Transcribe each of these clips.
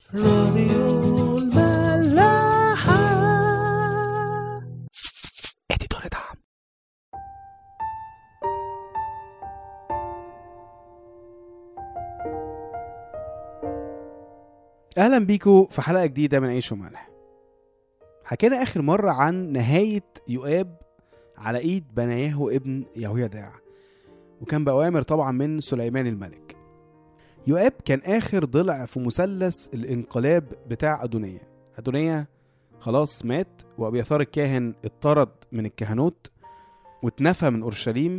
راديو الملاحة اديتور دعم اهلا بيكم في حلقه جديده من عيش وملح حكينا اخر مره عن نهايه يؤاب على ايد بناياه ابن يهويداع وكان بأوامر طبعا من سليمان الملك يؤاب كان اخر ضلع في مثلث الانقلاب بتاع ادونية ادونية خلاص مات وابيثار الكاهن اتطرد من الكهنوت واتنفى من اورشليم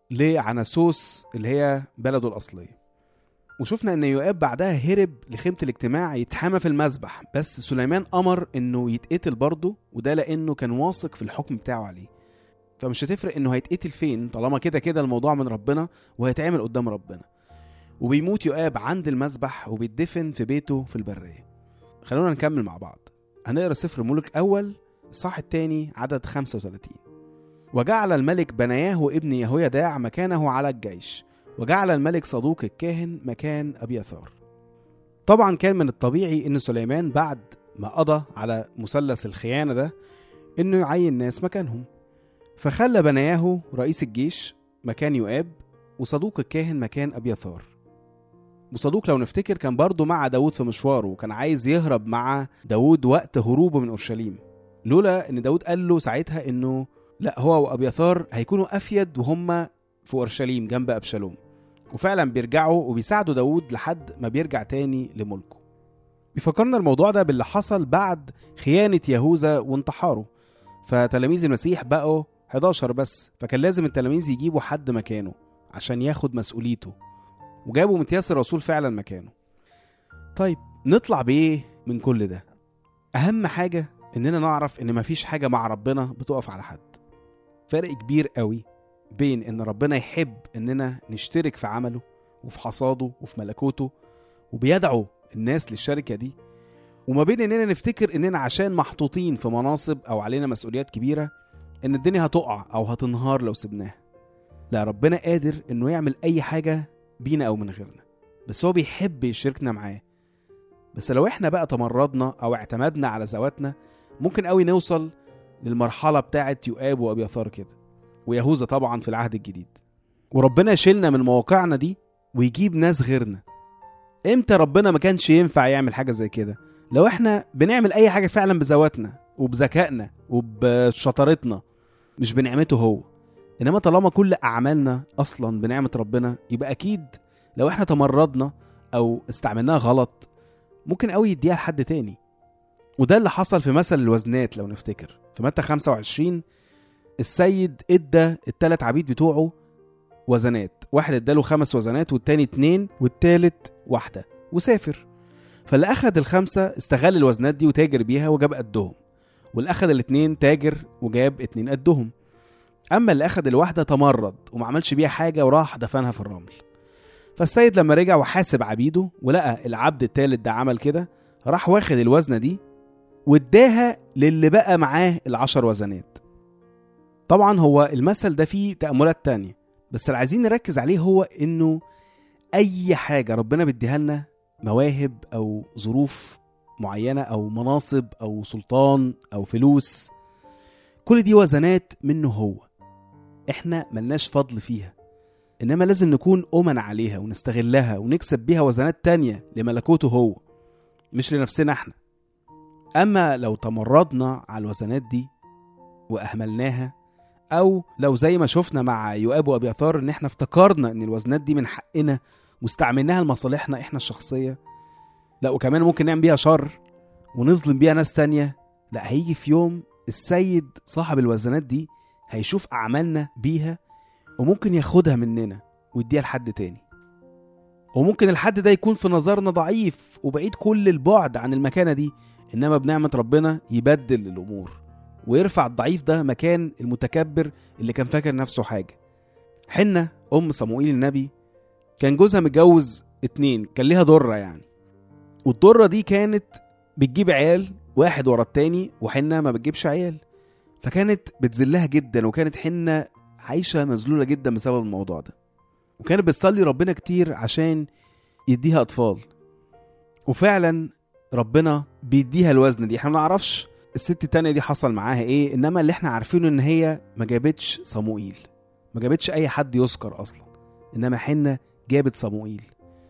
لعناسوس اللي هي بلده الاصليه وشفنا ان يؤاب بعدها هرب لخيمه الاجتماع يتحامى في المذبح بس سليمان امر انه يتقتل برضه وده لانه كان واثق في الحكم بتاعه عليه فمش هتفرق انه هيتقتل فين طالما كده كده الموضوع من ربنا وهيتعمل قدام ربنا وبيموت يؤاب عند المذبح وبيتدفن في بيته في البريه خلونا نكمل مع بعض هنقرا سفر ملوك اول الصح الثاني عدد 35 وجعل الملك بنياه ابن يهويداع مكانه على الجيش وجعل الملك صدوق الكاهن مكان أبيثار طبعا كان من الطبيعي ان سليمان بعد ما قضى على مثلث الخيانة ده انه يعين ناس مكانهم فخلى بنياه رئيس الجيش مكان يؤاب وصدوق الكاهن مكان أبيثار وصدوق لو نفتكر كان برضه مع داود في مشواره وكان عايز يهرب مع داود وقت هروبه من أورشليم لولا ان داود قال له ساعتها انه لا هو وأبيثار هيكونوا أفيد وهم في اورشليم جنب ابشالوم وفعلا بيرجعوا وبيساعدوا داود لحد ما بيرجع تاني لملكه بيفكرنا الموضوع ده باللي حصل بعد خيانة يهوذا وانتحاره فتلاميذ المسيح بقوا 11 بس فكان لازم التلاميذ يجيبوا حد مكانه عشان ياخد مسؤوليته وجابوا متياس الرسول فعلا مكانه طيب نطلع بايه من كل ده اهم حاجة اننا نعرف ان مفيش حاجة مع ربنا بتقف على حد فرق كبير قوي بين ان ربنا يحب اننا نشترك في عمله وفي حصاده وفي ملكوته وبيدعو الناس للشركه دي وما بين اننا نفتكر اننا عشان محطوطين في مناصب او علينا مسؤوليات كبيره ان الدنيا هتقع او هتنهار لو سبناها لا ربنا قادر انه يعمل اي حاجه بينا او من غيرنا بس هو بيحب يشاركنا معاه بس لو احنا بقى تمردنا او اعتمدنا على ذواتنا ممكن قوي نوصل للمرحله بتاعه يؤاب وابيثار كده ويهوذا طبعا في العهد الجديد وربنا يشيلنا من مواقعنا دي ويجيب ناس غيرنا امتى ربنا ما كانش ينفع يعمل حاجه زي كده لو احنا بنعمل اي حاجه فعلا بذواتنا وبذكائنا وبشطارتنا مش بنعمته هو انما طالما كل اعمالنا اصلا بنعمه ربنا يبقى اكيد لو احنا تمردنا او استعملناها غلط ممكن قوي يديها لحد تاني وده اللي حصل في مثل الوزنات لو نفتكر في متى 25 السيد ادى التلات عبيد بتوعه وزنات واحد اداله خمس وزنات والتاني اتنين والتالت واحدة وسافر فاللي أخد الخمسة استغل الوزنات دي وتاجر بيها وجاب قدهم واللي أخد الاتنين تاجر وجاب اتنين قدهم أما اللي أخد الواحدة تمرد وما عملش بيها حاجة وراح دفنها في الرمل فالسيد لما رجع وحاسب عبيده ولقى العبد التالت ده عمل كده راح واخد الوزنة دي واداها للي بقى معاه العشر وزنات طبعا هو المثل ده فيه تأملات تانية بس اللي عايزين نركز عليه هو انه اي حاجة ربنا بيديها لنا مواهب او ظروف معينة او مناصب او سلطان او فلوس كل دي وزنات منه هو احنا ملناش فضل فيها انما لازم نكون امن عليها ونستغلها ونكسب بيها وزنات تانية لملكوته هو مش لنفسنا احنا اما لو تمردنا على الوزنات دي واهملناها او لو زي ما شفنا مع يؤاب وابيثار ان احنا افتكرنا ان الوزنات دي من حقنا واستعملناها لمصالحنا احنا الشخصيه لا وكمان ممكن نعمل بيها شر ونظلم بيها ناس تانية لا هيجي في يوم السيد صاحب الوزنات دي هيشوف اعمالنا بيها وممكن ياخدها مننا ويديها لحد تاني وممكن الحد ده يكون في نظرنا ضعيف وبعيد كل البعد عن المكانة دي إنما بنعمة ربنا يبدل الأمور ويرفع الضعيف ده مكان المتكبر اللي كان فاكر نفسه حاجة حنة أم صموئيل النبي كان جوزها متجوز اتنين كان ليها ضرة يعني والضرة دي كانت بتجيب عيال واحد ورا التاني وحنة ما بتجيبش عيال فكانت بتذلها جدا وكانت حنة عايشة مذلولة جدا بسبب الموضوع ده وكانت بتصلي ربنا كتير عشان يديها أطفال وفعلا ربنا بيديها الوزن دي احنا ما نعرفش الست التانية دي حصل معاها ايه انما اللي احنا عارفينه ان هي ما جابتش صموئيل ما جابتش اي حد يذكر اصلا انما حنة جابت صموئيل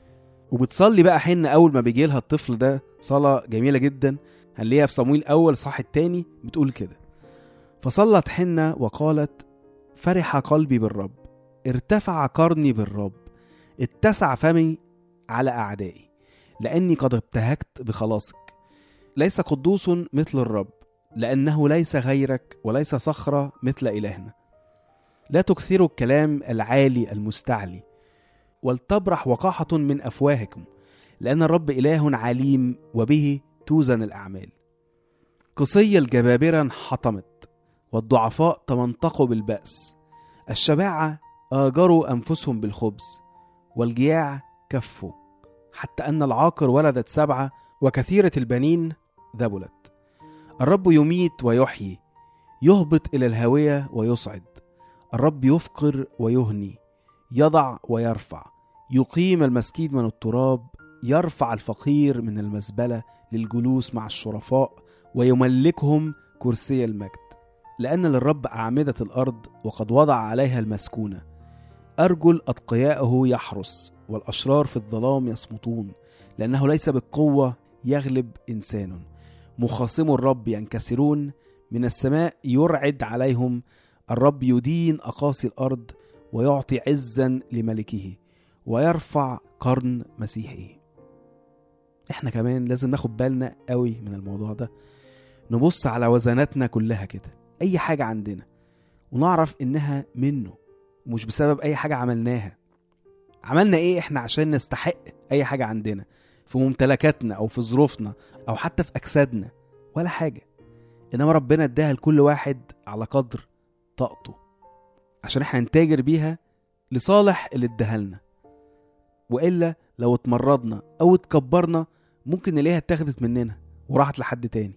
وبتصلي بقى حنة اول ما بيجي لها الطفل ده صلاة جميلة جدا هنلاقيها في صموئيل اول صح التاني بتقول كده فصلت حنة وقالت فرح قلبي بالرب ارتفع قرني بالرب اتسع فمي على اعدائي لاني قد ابتهجت بخلاصك ليس قدوس مثل الرب لانه ليس غيرك وليس صخره مثل الهنا لا تكثروا الكلام العالي المستعلي ولتبرح وقاحه من افواهكم لان الرب اله عليم وبه توزن الاعمال قصي الجبابره انحطمت والضعفاء تمنطقوا بالبأس الشباعة آجروا أنفسهم بالخبز والجياع كفوا حتى أن العاقر ولدت سبعة وكثيرة البنين ذبلت الرب يميت ويحيي يهبط إلى الهاوية ويصعد الرب يفقر ويهني يضع ويرفع يقيم المسكين من التراب يرفع الفقير من المزبلة للجلوس مع الشرفاء ويملكهم كرسي المجد لأن للرب أعمدة الأرض وقد وضع عليها المسكونة أرجل أتقياءه يحرس والأشرار في الظلام يصمتون لأنه ليس بالقوة يغلب إنسان مخاصم الرب ينكسرون من السماء يرعد عليهم الرب يدين أقاصي الأرض ويعطي عزا لملكه ويرفع قرن مسيحه احنا كمان لازم ناخد بالنا قوي من الموضوع ده نبص على وزناتنا كلها كده اي حاجه عندنا ونعرف انها منه ومش بسبب اي حاجه عملناها عملنا ايه احنا عشان نستحق اي حاجه عندنا في ممتلكاتنا او في ظروفنا او حتى في اجسادنا ولا حاجه انما ربنا اداها لكل واحد على قدر طاقته عشان احنا نتاجر بيها لصالح اللي اداها لنا والا لو اتمرضنا او اتكبرنا ممكن نلاقيها اتاخدت مننا وراحت لحد تاني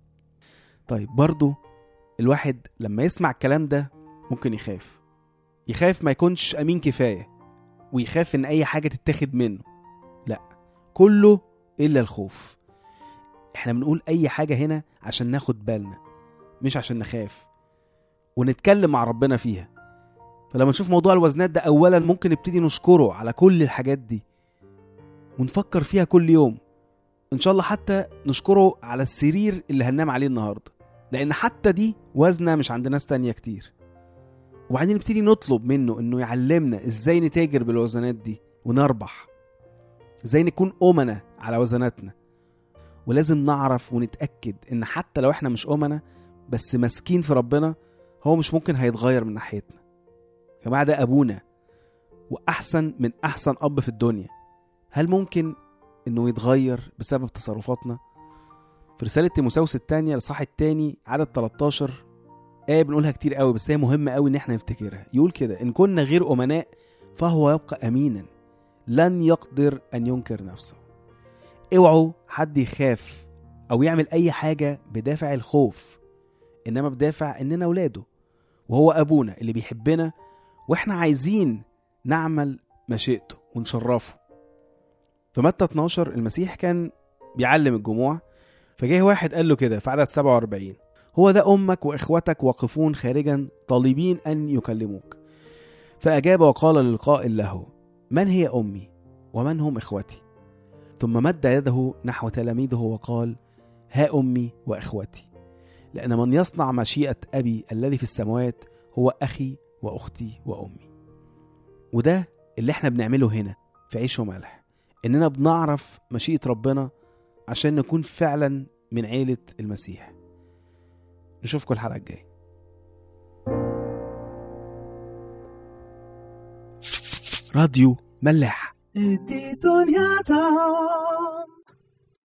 طيب برضو الواحد لما يسمع الكلام ده ممكن يخاف يخاف ما يكونش امين كفايه ويخاف ان اي حاجه تتاخد منه لا كله الا الخوف احنا بنقول اي حاجه هنا عشان ناخد بالنا مش عشان نخاف ونتكلم مع ربنا فيها فلما نشوف موضوع الوزنات ده اولا ممكن نبتدي نشكره على كل الحاجات دي ونفكر فيها كل يوم ان شاء الله حتى نشكره على السرير اللي هننام عليه النهارده لان حتى دي وزنه مش عند ناس تانية كتير وبعدين نبتدي نطلب منه انه يعلمنا ازاي نتاجر بالوزنات دي ونربح ازاي نكون امنا على وزناتنا ولازم نعرف ونتاكد ان حتى لو احنا مش امنا بس ماسكين في ربنا هو مش ممكن هيتغير من ناحيتنا يا جماعه ده ابونا واحسن من احسن اب في الدنيا هل ممكن انه يتغير بسبب تصرفاتنا في رسالة تيموساوس الثانية الصح الثاني عدد 13 آية بنقولها كتير قوي بس هي مهمة قوي إن احنا نفتكرها يقول كده إن كنا غير أمناء فهو يبقى أمينا لن يقدر أن ينكر نفسه اوعوا حد يخاف أو يعمل أي حاجة بدافع الخوف إنما بدافع إننا أولاده وهو أبونا اللي بيحبنا وإحنا عايزين نعمل مشيئته ونشرفه في متى 12 المسيح كان بيعلم الجموع فجه واحد قال له كده في عدد 47 هو ده أمك وإخوتك واقفون خارجا طالبين أن يكلموك فأجاب وقال للقائل له من هي أمي ومن هم إخوتي ثم مد يده نحو تلاميذه وقال ها أمي وإخوتي لأن من يصنع مشيئة أبي الذي في السماوات هو أخي وأختي وأمي وده اللي احنا بنعمله هنا في عيش وملح إننا بنعرف مشيئة ربنا عشان نكون فعلا من عيلة المسيح نشوفكم الحلقة الجاية راديو ملاح دي دنيا تا